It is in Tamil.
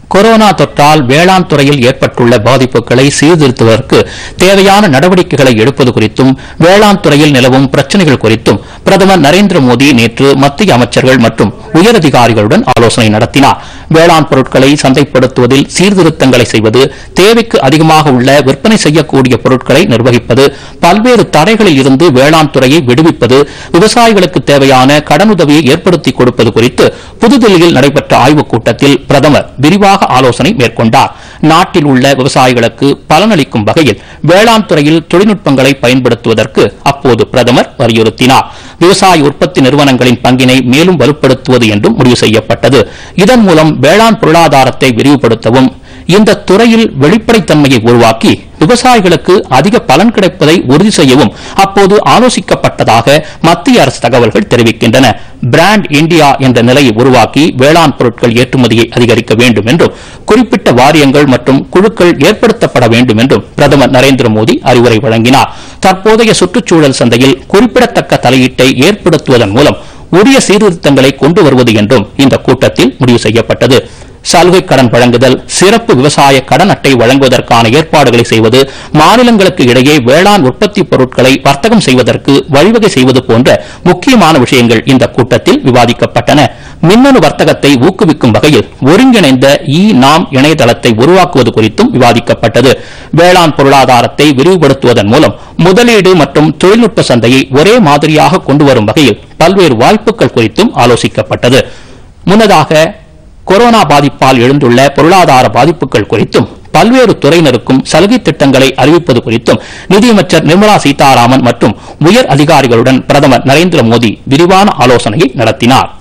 கொரோனா தொற்றால் வேளாண் துறையில் ஏற்பட்டுள்ள பாதிப்புகளை சீர்திருத்துவதற்கு தேவையான நடவடிக்கைகளை எடுப்பது குறித்தும் வேளாண் துறையில் நிலவும் பிரச்சனைகள் குறித்தும் பிரதமர் நரேந்திர மோடி நேற்று மத்திய அமைச்சர்கள் மற்றும் உயரதிகாரிகளுடன் ஆலோசனை நடத்தினார் வேளாண் பொருட்களை சந்தைப்படுத்துவதில் சீர்திருத்தங்களை செய்வது தேவைக்கு அதிகமாக உள்ள விற்பனை செய்யக்கூடிய பொருட்களை நிர்வகிப்பது பல்வேறு தடைகளில் இருந்து வேளாண் துறையை விடுவிப்பது விவசாயிகளுக்கு தேவையான கடனுதவியை ஏற்படுத்தி கொடுப்பது குறித்து புதுதில்லியில் நடைபெற்ற ஆய்வுக் கூட்டத்தில் பிரதமர் விரிவாக ஆலோசனை மேற்கொண்டார் நாட்டில் உள்ள விவசாயிகளுக்கு பலனளிக்கும் வகையில் வேளாண் துறையில் தொழில்நுட்பங்களை பயன்படுத்துவதற்கு அப்போது பிரதமர் வலியுறுத்தினார் விவசாய உற்பத்தி நிறுவனங்களின் பங்கினை மேலும் வலுப்படுத்துவது என்றும் முடிவு செய்யப்பட்டது இதன் மூலம் வேளாண் பொருளாதாரத்தை விரிவுபடுத்தவும் இந்த துறையில் வெளிப்படைத்தன்மையை உருவாக்கி விவசாயிகளுக்கு அதிக பலன் கிடைப்பதை உறுதி செய்யவும் அப்போது ஆலோசிக்கப்பட்டதாக மத்திய அரசு தகவல்கள் தெரிவிக்கின்றன பிராண்ட் இந்தியா என்ற நிலையை உருவாக்கி வேளாண் பொருட்கள் ஏற்றுமதியை அதிகரிக்க வேண்டும் என்றும் குறிப்பிட்ட வாரியங்கள் மற்றும் குழுக்கள் ஏற்படுத்தப்பட வேண்டும் என்றும் பிரதமர் நரேந்திர மோடி அறிவுரை வழங்கினார் தற்போதைய சுற்றுச்சூழல் சந்தையில் குறிப்பிடத்தக்க தலையீட்டை ஏற்படுத்துவதன் மூலம் உரிய சீர்திருத்தங்களை கொண்டு வருவது என்றும் இந்த கூட்டத்தில் முடிவு செய்யப்பட்டது சலுகை கடன் வழங்குதல் சிறப்பு விவசாய கடன் அட்டை வழங்குவதற்கான ஏற்பாடுகளை செய்வது மாநிலங்களுக்கு இடையே வேளாண் உற்பத்தி பொருட்களை வர்த்தகம் செய்வதற்கு வழிவகை செய்வது போன்ற முக்கியமான விஷயங்கள் இந்த கூட்டத்தில் விவாதிக்கப்பட்டன மின்னணு வர்த்தகத்தை ஊக்குவிக்கும் வகையில் ஒருங்கிணைந்த இ நாம் இணையதளத்தை உருவாக்குவது குறித்தும் விவாதிக்கப்பட்டது வேளாண் பொருளாதாரத்தை விரிவுபடுத்துவதன் மூலம் முதலீடு மற்றும் தொழில்நுட்ப சந்தையை ஒரே மாதிரியாக கொண்டு வரும் வகையில் பல்வேறு வாய்ப்புகள் குறித்தும் ஆலோசிக்கப்பட்டது முன்னதாக கொரோனா பாதிப்பால் எழுந்துள்ள பொருளாதார பாதிப்புகள் குறித்தும் பல்வேறு துறையினருக்கும் சலுகை திட்டங்களை அறிவிப்பது குறித்தும் நிதியமைச்சர் நிர்மலா சீதாராமன் மற்றும் உயர் அதிகாரிகளுடன் பிரதமர் நரேந்திர மோடி விரிவான ஆலோசனையை நடத்தினார்